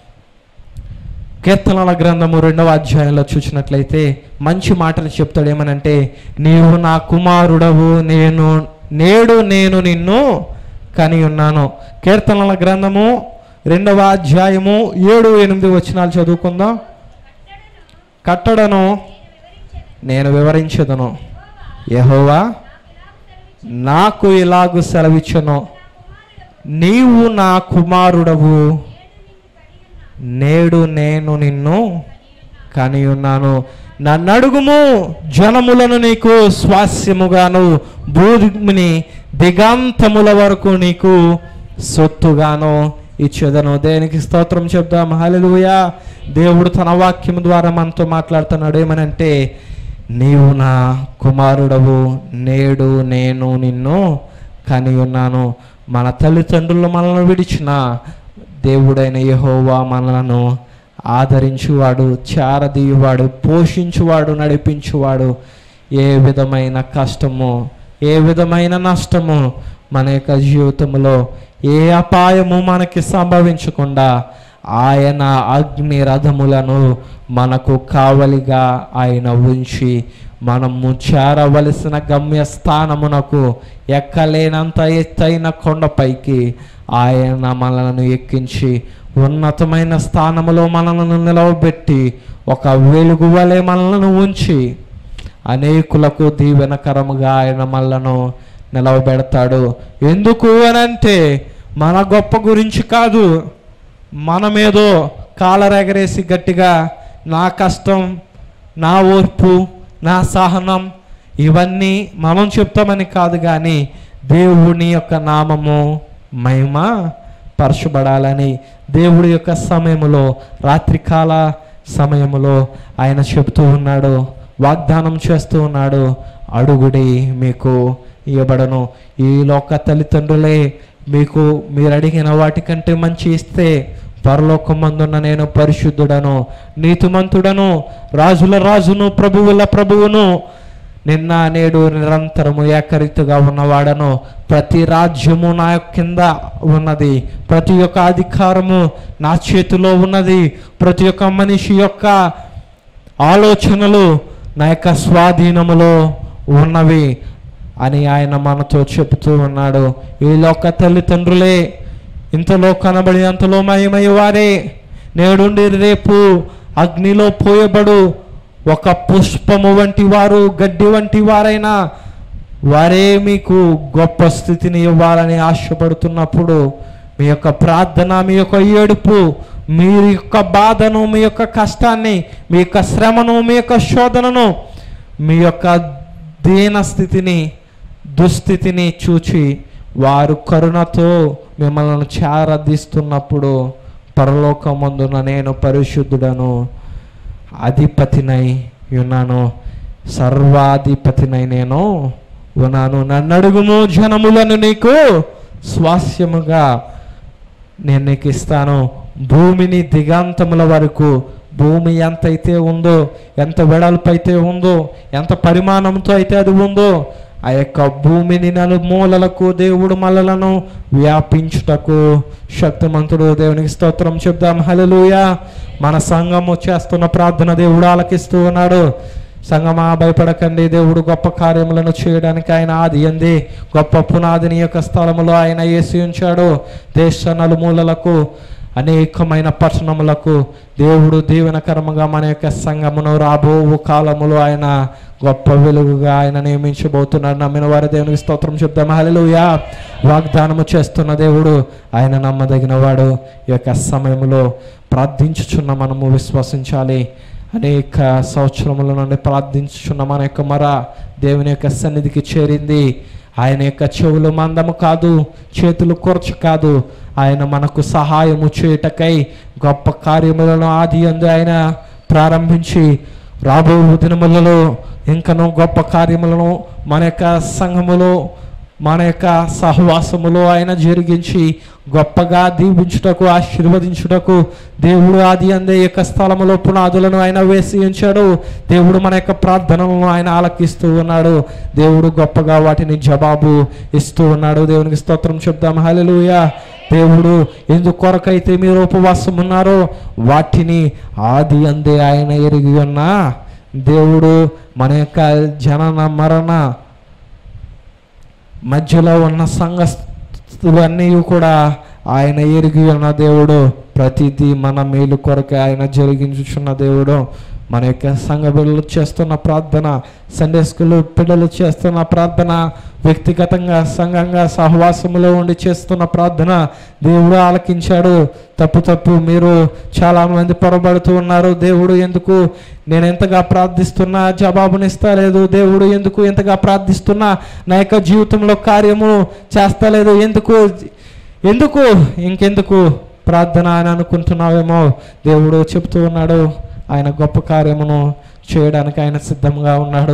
కీర్తనల గ్రంథము రెండవ అధ్యాయంలో చూసినట్లయితే మంచి మాటలు చెప్తాడు ఏమనంటే నీవు నా కుమారుడవు నేను నేడు నేను నిన్ను కని ఉన్నాను కీర్తనల గ్రంథము రెండవ అధ్యాయము ఏడు ఎనిమిది వచనాలు చదువుకుందాం కట్టడను నేను వివరించదను యహోవా నాకు ఇలాగు సెలవిచ్చను నీవు నా కుమారుడవు నేడు నేను నిన్ను కని ఉన్నాను నన్ను అడుగుము జనములను నీకు స్వాస్యముగాను భూమిని దిగాంతముల వరకు నీకు సొత్తుగాను ఇచ్చేదను దేనికి స్తోత్రం చెప్దాం హల్లెలూయా దేవుడు తన వాక్యం ద్వారా మనతో మాట్లాడుతున్నాడు ఏమనంటే నీవు నా కుమారుడవు నేడు నేను నిన్ను కని ఉన్నాను మన తల్లిదండ్రులు మనల్ని విడిచిన దేవుడైన యెహోవా మనలను ఆదరించువాడు చారదీయువాడు పోషించువాడు నడిపించువాడు ఏ విధమైన కష్టము ఏ విధమైన నష్టము మన యొక్క జీవితంలో ఏ అపాయము మనకి సంభవించకుండా ఆయన అగ్ని రథములను మనకు కావలిగా ఆయన ఉంచి మనము చేరవలసిన గమ్యస్థానమునకు ఎక్కలేనంత ఎత్తైన కొండపైకి ఆయన మనలను ఎక్కించి ఉన్నతమైన స్థానములో మనలను నిలవబెట్టి ఒక వెలుగు వలె మనలను ఉంచి అనేకులకు దీవెనకరముగా ఆయన మనలను నిలవబెడతాడు ఎందుకు అనంటే మన గొప్ప గురించి కాదు మనమేదో కాలరెగరేసి గట్టిగా నా కష్టం నా ఓర్పు నా సహనం ఇవన్నీ మనం చెప్తామని కాదు కానీ దేవుని యొక్క నామము మహిమ పరచబడాలని దేవుడి యొక్క సమయములో రాత్రికాల సమయములో ఆయన చెబుతూ ఉన్నాడు వాగ్దానం చేస్తూ ఉన్నాడు అడుగుడి మీకు ఇవ్వబడను ఈ లోక తల్లిదండ్రులే మీకు మీరు అడిగిన వాటికంటే మంచి ఇస్తే పరలోకమందున్న నేను పరిశుద్ధుడను నీతిమంతుడను రాజుల రాజును ప్రభువుల ప్రభువును నిన్న నేడు నిరంతరము ఏకరీతిగా ఉన్నవాడను ప్రతి రాజ్యము నా కింద ఉన్నది ప్రతి ఒక్క అధికారము నా చేతిలో ఉన్నది ప్రతి ఒక్క మనిషి యొక్క ఆలోచనలు నా యొక్క స్వాధీనములో ఉన్నవి అని ఆయన మనతో చెబుతూ ఉన్నాడు ఈ లోక తల్లిదండ్రులే ఇంతలో కనబడి అంతలో మయమై వారే నేడుండి రేపు అగ్నిలో పోయబడు ఒక పుష్పము వంటి వారు గడ్డి వంటి వారైనా వారే మీకు గొప్ప స్థితిని ఇవ్వాలని ఆశపడుతున్నప్పుడు మీ యొక్క ప్రార్థన మీ యొక్క ఏడుపు మీ యొక్క బాధను మీ యొక్క కష్టాన్ని మీ యొక్క శ్రమను మీ యొక్క శోధనను మీ యొక్క దీన స్థితిని దుస్థితిని చూచి వారు కరుణతో మిమ్మల్ని చారదీస్తున్నప్పుడు పరలోకమందున నేను పరిశుద్ధుడను అధిపతినై ఉన్నాను సర్వాధిపతినై నేను ఉన్నాను నన్ను అడుగుము జనములను నీకు స్వాస్యముగా నేను నీకు ఇస్తాను భూమిని దిగాంతముల వరకు భూమి ఎంత అయితే ఉందో ఎంత వెడల్పు అయితే ఉందో ఎంత పరిమాణంతో అయితే అది ఉందో ఆ యొక్క భూమిని నలుమూలలకు దేవుడు మల్లలను వ్యాపించుటకు శక్తిమంతుడు దేవునికి స్తోత్రం చెప్దాం హల్లెలూయా మన సంఘము చేస్తున్న ప్రార్థన దేవుడు ఆలకిస్తూ ఉన్నాడు సంగమా భయపడకండి దేవుడు గొప్ప కార్యములను చేయడానికి ఆయన ఆది ఎంది గొప్ప పునాదిని యొక్క స్థలములో ఆయన వేసి ఉంచాడు దేశ నలుమూలలకు అనేకమైన పట్టణములకు దేవుడు దీవెనకరముగా మన యొక్క సంఘమును రాబో కాలములో ఆయన గొప్ప వెలుగుగా ఆయన నియమించబోతున్నాడు నమ్మిన వారి దేవునికి స్తోత్రం చెప్దాం హల్లెలూయా వాగ్దానము చేస్తున్న దేవుడు ఆయన నమ్మదగిన వాడు ఈ యొక్క సమయంలో ప్రార్థించుచున్న మనము విశ్వసించాలి అనేక సంవత్సరముల నుండి ప్రార్థించుచున్న మన యొక్క మర దేవుని యొక్క సన్నిధికి చేరింది ఆయన యొక్క చెవులు మందము కాదు చేతులు కొరచు కాదు ఆయన మనకు సహాయము చేయుటకై గొప్ప కార్యములను ఆది అందు ఆయన ప్రారంభించి రాబో దినములలో ఇంకను గొప్ప కార్యములను మన యొక్క సంఘములో మన యొక్క సహవాసములో ఆయన జరిగించి గొప్పగా దీవించుటకు ఆశీర్వదించుటకు దేవుడు ఆది అందే యొక్క స్థలములో పునాదులను ఆయన వేసి ఉంచాడు దేవుడు మన యొక్క ప్రార్థనలను ఆయన ఆలకిస్తూ ఉన్నాడు దేవుడు గొప్పగా వాటిని జవాబు ఇస్తూ ఉన్నాడు దేవునికి స్తోత్రం చెప్దాం హల్లెలూయా దేవుడు ఎందు కొరకైతే మీరు ఉపవాసం ఉన్నారో వాటిని ఆది అందే ఆయన ఎరిగి ఉన్న దేవుడు మన యొక్క జనన మరణ మధ్యలో ఉన్న సంఘస్థులన్నీ కూడా ఆయన ఎరిగి ఉన్న దేవుడు ప్రతిదీ మన మేలు కొరకే ఆయన జరిగించుచున్న దేవుడు మన యొక్క సంఘ బిడ్డలు చేస్తున్న ప్రార్థన సండే స్కూల్ పిల్లలు చేస్తున్న ప్రార్థన వ్యక్తిగతంగా సంఘంగా సహవాసములో ఉండి చేస్తున్న ప్రార్థన దేవుడు ఆలకించాడు తప్పు తప్పు మీరు చాలా మంది పొరబడుతూ ఉన్నారు దేవుడు ఎందుకు నేను ఎంతగా ప్రార్థిస్తున్నా జవాబునిస్తలేదు దేవుడు ఎందుకు ఎంతగా ప్రార్థిస్తున్నా నా యొక్క జీవితంలో కార్యము చేస్తలేదు ఎందుకు ఎందుకు ఇంకెందుకు ప్రార్థన అని అనుకుంటున్నావేమో దేవుడు చెప్తూ ఉన్నాడు ఆయన గొప్ప కార్యమును చేయడానికి ఆయన సిద్ధంగా ఉన్నాడు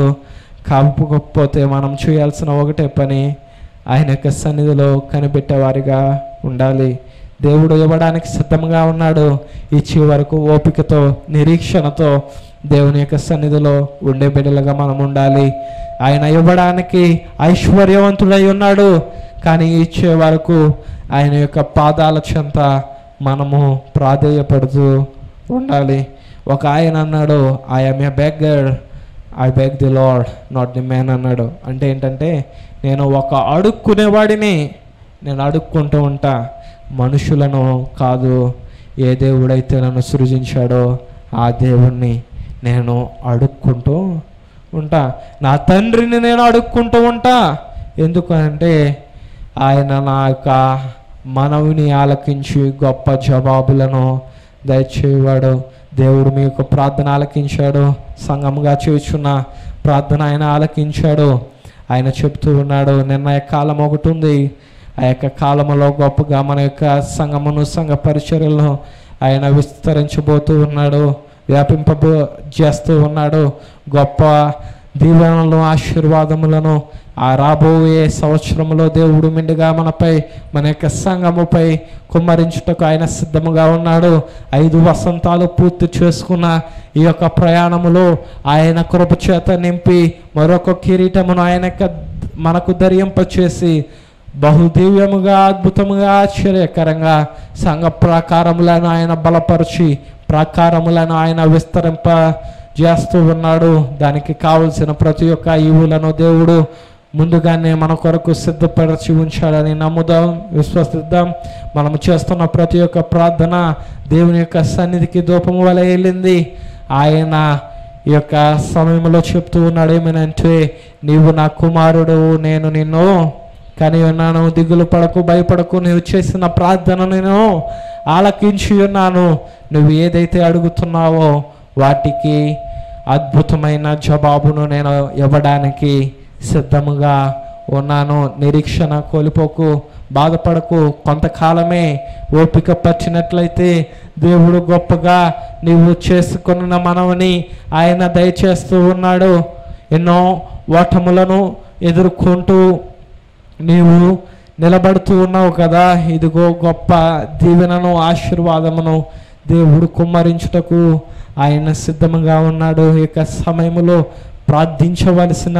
కాకపోతే మనం చేయాల్సిన ఒకటే పని ఆయన యొక్క సన్నిధిలో కనిపెట్టేవారిగా ఉండాలి దేవుడు ఇవ్వడానికి సిద్ధంగా ఉన్నాడు ఇచ్చే వరకు ఓపికతో నిరీక్షణతో దేవుని యొక్క సన్నిధిలో ఉండే బిడ్డలుగా మనం ఉండాలి ఆయన ఇవ్వడానికి ఐశ్వర్యవంతుడై ఉన్నాడు కానీ ఇచ్చే వరకు ఆయన యొక్క పాదాల చెంత మనము ప్రాధేయపడుతూ ఉండాలి ఒక ఆయన అన్నాడు I'm a beggar I beg the lord not the man అన్నాడు అంటే ఏంటంటే నేను ఒక అడుక్కునేవాడిని నేను అడుక్కుంటూ ఉంటా మనుషులను కాదు ఏ దేవుడైతే నన్ను సృజించాడో ఆ దేవుణ్ణి నేను అడుక్కుంటూ ఉంటా నా తండ్రిని నేను అడుక్కుంటూ ఉంటా ఎందుకంటే ఆయన నా యొక్క మనవిని ఆలకించి గొప్ప జవాబులను దయచేవాడు దేవుడు మీ యొక్క ప్రార్థన ఆలకించాడు సంఘముగా చేయుచున్న ప్రార్థన ఆయన ఆలకించాడు ఆయన చెప్తూ ఉన్నాడు నిర్ణయ కాలం ఒకటి ఉంది ఆ యొక్క కాలంలో గొప్పగా మన యొక్క సంఘమును సంఘ పరిచర్యలను ఆయన విస్తరించబోతూ ఉన్నాడు వ్యాపింపబో చేస్తూ ఉన్నాడు గొప్ప దీవెనలను ఆశీర్వాదములను ఆ రాబోయే సంవత్సరంలో దేవుడు మెండుగా మనపై మన యొక్క సంఘముపై కుమ్మరించుటకు ఆయన సిద్ధముగా ఉన్నాడు ఐదు వసంతాలు పూర్తి చేసుకున్న ఈ యొక్క ప్రయాణములో ఆయన కృప చేత నింపి మరొక కిరీటమును ఆయన యొక్క మనకు ధరింపచేసి బహుదివ్యముగా అద్భుతముగా ఆశ్చర్యకరంగా సంఘ ప్రాకారములను ఆయన బలపరిచి ప్రాకారములను ఆయన విస్తరింప చేస్తూ ఉన్నాడు దానికి కావలసిన ప్రతి ఒక్క ఈవులను దేవుడు ముందుగానే మన కొరకు సిద్ధపరిచి ఉంచాడని నమ్ముదాం విశ్వసిద్దాం మనము చేస్తున్న ప్రతి ఒక్క ప్రార్థన దేవుని యొక్క సన్నిధికి దూపం వలె వెళ్ళింది ఆయన ఈ యొక్క సమయంలో చెప్తూ ఉన్నాడు ఏమనంటే నీవు నా కుమారుడు నేను నిన్ను కానీ ఉన్నాను దిగులు పడకు భయపడకు నువ్వు చేసిన ప్రార్థన నేను ఆలకించి ఉన్నాను నువ్వు ఏదైతే అడుగుతున్నావో వాటికి అద్భుతమైన జవాబును నేను ఇవ్వడానికి సిద్ధముగా ఉన్నాను నిరీక్షణ కోల్పోకు బాధపడకు కొంతకాలమే ఓపిక పచ్చినట్లయితే దేవుడు గొప్పగా నీవు చేసుకున్న మనవని ఆయన దయచేస్తూ ఉన్నాడు ఎన్నో ఓటములను ఎదుర్కొంటూ నీవు నిలబడుతూ ఉన్నావు కదా ఇదిగో గొప్ప దీవెనను ఆశీర్వాదమును దేవుడు కుమ్మరించుటకు ఆయన సిద్ధముగా ఉన్నాడు ఈ యొక్క సమయంలో ప్రార్థించవలసిన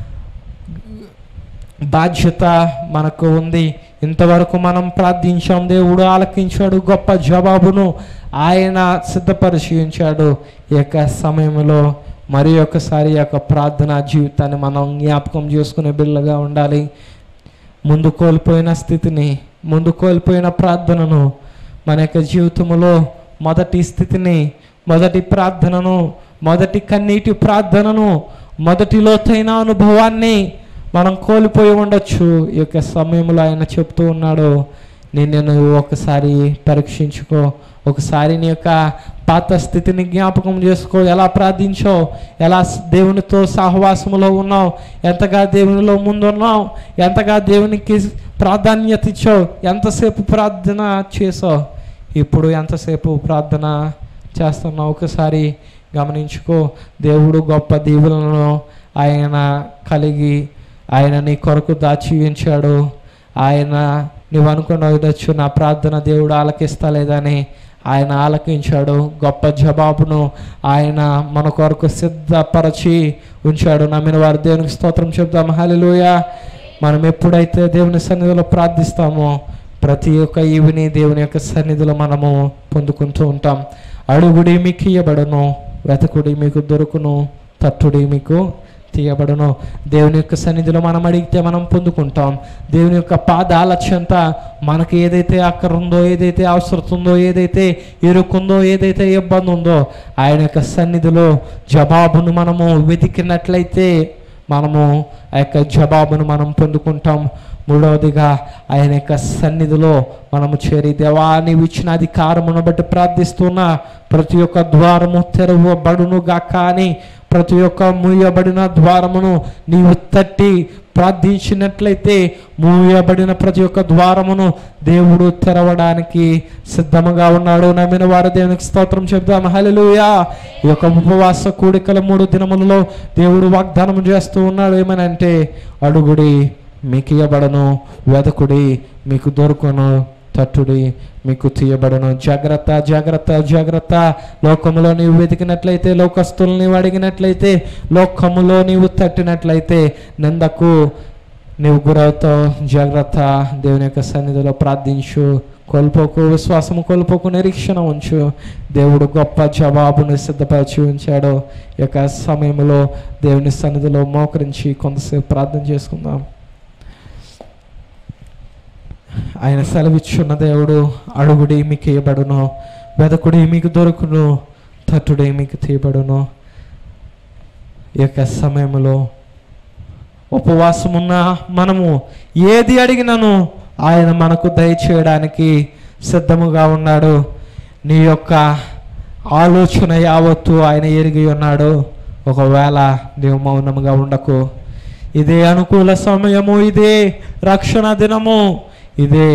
బాధ్యత మనకు ఉంది ఇంతవరకు మనం ప్రార్థించాం దేవుడు ఆలకించాడు గొప్ప జవాబును ఆయన సిద్ధపరిచి ఉంచాడు ఈ యొక్క సమయంలో మరి ఒకసారి ఈ యొక్క ప్రార్థన జీవితాన్ని మనం జ్ఞాపకం చేసుకునే బిళ్ళగా ఉండాలి ముందు కోల్పోయిన స్థితిని ముందు కోల్పోయిన ప్రార్థనను మన యొక్క జీవితంలో మొదటి స్థితిని మొదటి ప్రార్థనను మొదటి కన్నీటి ప్రార్థనను మొదటి లోతైన అనుభవాన్ని మనం కోల్పోయి ఉండొచ్చు ఈ యొక్క సమయంలో ఆయన చెప్తూ ఉన్నాడు నేను నువ్వు ఒకసారి పరీక్షించుకో ఒకసారి నీ యొక్క పాత స్థితిని జ్ఞాపకం చేసుకో ఎలా ప్రార్థించావు ఎలా స్- దేవునితో సహవాసములో ఉన్నావు ఎంతగా దేవునిలో ముందున్నావు ఎంతగా దేవునికి ప్రాధాన్యత ఇచ్చావు ఎంతసేపు ప్రార్థన చేసావు ఇప్పుడు ఎంతసేపు ప్రార్థన చేస్తున్నావు ఒకసారి గమనించుకో దేవుడు గొప్ప దీవులను ఆయన కలిగి ఆయన నీ కొరకు దాచి ఉంచాడు ఆయన నువ్వు అనుకున్న విధచ్చు నా ప్రార్థన దేవుడు ఆలకిస్తలేదని ఆయన ఆలకించాడు గొప్ప జవాబును ఆయన మన కొరకు సిద్ధపరచి ఉంచాడు నమ్మిన వారు దేవునికి స్తోత్రం చెప్తాం హల్లెలూయ మనం ఎప్పుడైతే దేవుని సన్నిధిలో ప్రార్థిస్తామో ప్రతి ఒక్క ఈవిని దేవుని యొక్క సన్నిధిలో మనము పొందుకుంటూ ఉంటాం అడుగుడి మీకు ఇయ్యబడును వెతకుడి మీకు దొరుకును తట్టుడి మీకు తీయబడును దేవుని యొక్క సన్నిధిలో మనం అడిగితే మనం పొందుకుంటాం దేవుని యొక్క పాదాల చెంత మనకి ఏదైతే అక్కర ఉందో ఏదైతే అవసరం ఉందో ఏదైతే ఇరుకుందో ఏదైతే ఇబ్బంది ఉందో ఆయన యొక్క సన్నిధిలో జవాబును మనము వెతికినట్లయితే మనము ఆ యొక్క జవాబును మనం పొందుకుంటాం మూడవదిగా ఆయన యొక్క సన్నిధిలో మనము చేరి దేవా నీవు ఇచ్చిన అధికారమును బట్టి ప్రార్థిస్తున్నా ప్రతి ఒక్క ద్వారము తెరవబడును గాక అని ప్రతి ఒక్క మూయబడిన ద్వారమును నీవు తట్టి ప్రార్థించినట్లయితే మూయబడిన ప్రతి ఒక్క ద్వారమును దేవుడు తెరవడానికి సిద్ధముగా ఉన్నాడు నమ్మిన వారు దేవునికి స్తోత్రం చెప్దాం హల్లెలూయా ఈ యొక్క ఉపవాస కూడికల మూడు దినములలో దేవుడు వాగ్దానం చేస్తూ ఉన్నాడు ఏమనంటే అడుగుడి మీకు ఇవ్వబడను వెదకుడి మీకు దొరుకును తట్టుడి మీకు తీయబడను జాగ్రత్త జాగ్రత్త జాగ్రత్త లోకములో నీవు వెతికినట్లయితే లోకస్తులు నీవు అడిగినట్లయితే లోకములో నీవు తట్టినట్లయితే నిందకు నీవు గురవుతావు జాగ్రత్త దేవుని యొక్క సన్నిధిలో ప్రార్థించు కోల్పోకు విశ్వాసము కోల్పోకు నిరీక్షణ ఉంచు దేవుడు గొప్ప జవాబును సిద్ధపరిచి ఉంచాడు ఈ యొక్క సమయంలో దేవుని సన్నిధిలో మోకరించి కొంతసేపు ప్రార్థన చేసుకుందాం ఆయన సెలవిచ్చున్న దేవుడు అడుగుడి మీకు ఇవ్వబడును వెదకుడి మీకు దొరుకును తట్టుడి మీకు తీయబడును ఈ యొక్క సమయంలో ఉపవాసమున్న మనము ఏది అడిగినను ఆయన మనకు దయచేయడానికి సిద్ధముగా ఉన్నాడు నీ యొక్క ఆలోచన యావత్తు ఆయన ఎరిగి ఉన్నాడు ఒకవేళ నీవు మౌనముగా ఉండకు ఇదే అనుకూల సమయము ఇదే రక్షణ దినము ఇదే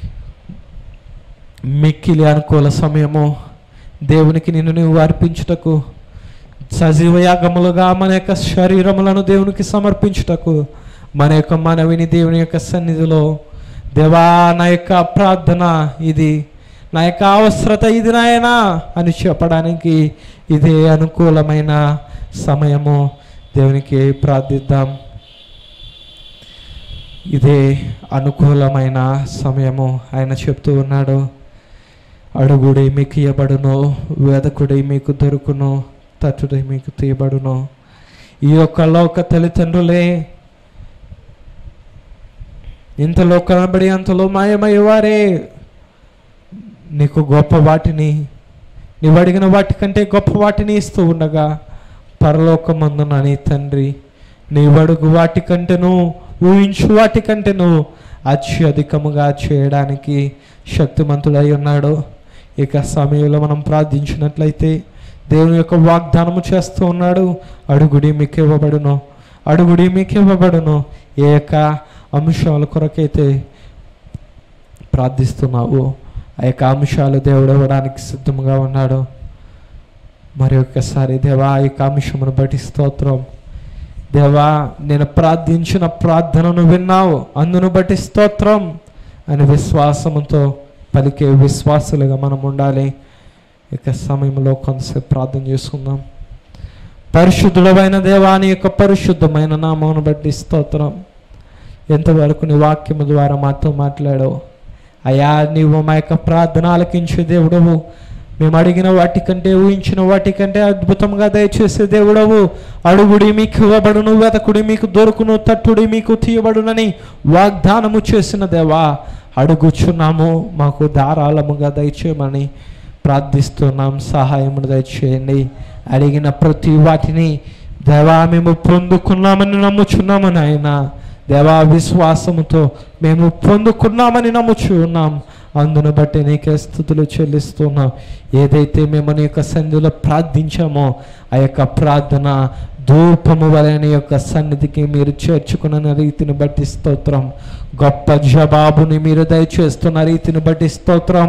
మిక్కిలి అనుకూల సమయము దేవునికి నిన్ను నువ్వు అర్పించుటకు సజీవ యాగములుగా మన యొక్క శరీరములను దేవునికి సమర్పించుటకు మన యొక్క మనవిని దేవుని యొక్క సన్నిధిలో దేవా నా యొక్క ప్రార్థన ఇది నా యొక్క అవసరత ఇది నాయనా అని చెప్పడానికి ఇదే అనుకూలమైన సమయము దేవునికి ప్రార్థిద్దాం ఇదే అనుకూలమైన సమయము ఆయన చెప్తూ ఉన్నాడు అడుగుడి మీకు ఇవ్వబడును వెదకుడి మీకు దొరుకును తట్టుడి మీకు తీయబడును ఈ యొక్క లోక తల్లిదండ్రులే ఇంతలో కనబడి అంతలో మాయమయ్యేవారే నీకు గొప్ప వాటిని నీవు అడిగిన వాటికంటే గొప్ప వాటిని ఇస్తూ ఉండగా పరలోకమందున నీ తండ్రి నీవడుగు వాటికంటేను ఊహించు వాటికంటేను అత్యధికముగా చేయడానికి శక్తిమంతుడై ఉన్నాడు ఇక సమయంలో మనం ప్రార్థించినట్లయితే దేవుని యొక్క వాగ్దానము చేస్తూ ఉన్నాడు అడుగుడి మీకు ఇవ్వబడును అడుగుడి మీకు ఇవ్వబడును ఏ యొక్క అంశాల కొరకైతే ప్రార్థిస్తున్నావు ఆ యొక్క అంశాలు దేవుడు ఇవ్వడానికి సిద్ధంగా ఉన్నాడు మరి ఒక్కసారి దేవా ఈ యొక్క అంశమును బట్టి స్తోత్రం దేవా నేను ప్రార్థించిన ప్రార్థనను విన్నావు అందును బట్టి స్తోత్రం అని విశ్వాసముతో పలికే విశ్వాసులుగా మనం ఉండాలి ఇక సమయంలో కొంతసేపు ప్రార్థన చేసుకుందాం పరిశుద్ధుడమైన దేవాని యొక్క పరిశుద్ధమైన నామమును బట్టి స్తోత్రం ఎంతవరకు నీ వాక్యము ద్వారా మాతో మాట్లాడావు అయా నీవు మా యొక్క ప్రార్థన ఆలకించే దేవుడవు మేము అడిగిన వాటికంటే ఊహించిన వాటికంటే అద్భుతంగా దయచేసే దేవుడవు అడుగుడి మీకు ఇవ్వబడును వెతకుడి మీకు దొరుకును తట్టుడి మీకు తీయబడునని వాగ్దానము చేసిన దేవా అడుగుచున్నాము మాకు ధారాళముగా దయచేయమని ప్రార్థిస్తున్నాం సహాయమును దయచేయండి అడిగిన ప్రతి వాటిని దేవా మేము పొందుకున్నామని నమ్ముచున్నాము నాయన దేవా విశ్వాసముతో మేము పొందుకున్నామని నమ్ముచు ఉన్నాం అందును బట్టి నీకే స్థుతులు చెల్లిస్తున్నాం ఏదైతే మేము నీ యొక్క సన్నిధిలో ప్రార్థించామో ఆ యొక్క ప్రార్థన ధూపము వలన యొక్క సన్నిధికి మీరు చేర్చుకున్న రీతిని బట్టి స్తోత్రం గొప్ప జవాబుని మీరు దయచేస్తున్న రీతిని బట్టి స్తోత్రం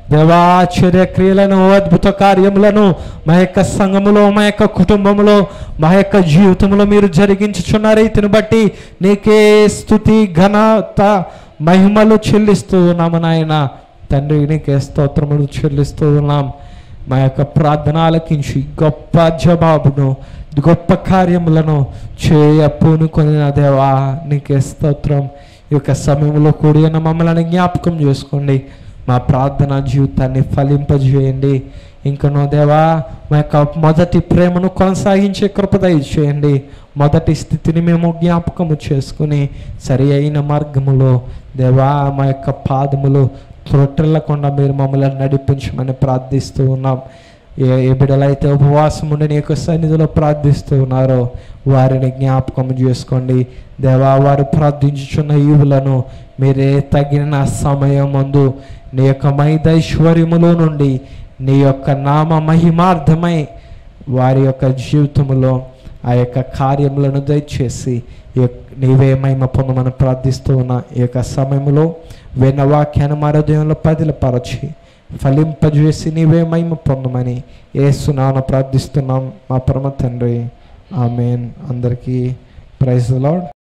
దేవాశ్చర్య క్రియలను అద్భుత కార్యములను మా యొక్క సంఘములో మా యొక్క కుటుంబంలో మా యొక్క జీవితంలో మీరు జరిగించుచున్న రీతిని బట్టి నీకే స్థుతి ఘనత మహిమలు చెల్లిస్తూ ఉన్నాము నాయన తండ్రి నీకే స్తోత్రములు చెల్లిస్తూ ఉన్నాం మా యొక్క ప్రార్థన ఆలకించి గొప్ప జవాబును గొప్ప కార్యములను చేయ పూనుకొనిన దేవా నీకే స్తోత్రం ఈ యొక్క సమయంలో కూడి ఉన్న మమ్మల్ని జ్ఞాపకం చేసుకోండి మా ప్రార్థన జీవితాన్ని ఫలింపజేయండి ఇంకనో దేవా మా యొక్క మొదటి ప్రేమను కొనసాగించే కృప దయచేయండి మొదటి స్థితిని మేము జ్ఞాపకము చేసుకుని సరి అయిన మార్గములో దేవా మా యొక్క పాదములు త్రొట్టెల్లకుండా మీరు మమ్మల్ని నడిపించమని ప్రార్థిస్తూ ఉన్నాం ఏ ఏ బిడ్డలైతే ఉపవాసం ఉండి నీ యొక్క సన్నిధిలో ప్రార్థిస్తూ ఉన్నారో వారిని జ్ఞాపకం చేసుకోండి దేవా వారు ప్రార్థించుచున్న ఈవులను మీరే తగిన సమయం ముందు నీ యొక్క మైదైశ్వర్యములో నుండి నీ యొక్క నామ మహిమార్థమై వారి యొక్క జీవితంలో ఆ యొక్క కార్యములను దయచేసి ఈ యొక్క- నీవే మహిమ పొందమని ప్రార్థిస్తూ ఉన్న ఈ యొక్క సమయంలో విన్న వాక్యాన్ని మా హృదయంలో పదిలపరచి ఫలింపజేసి నీవే మహిమ పొందమని ఏసునాన ప్రార్థిస్తున్నాం మా పరమ తండ్రి ఆమెన్ అందరికీ ప్రైజ్ లాడ్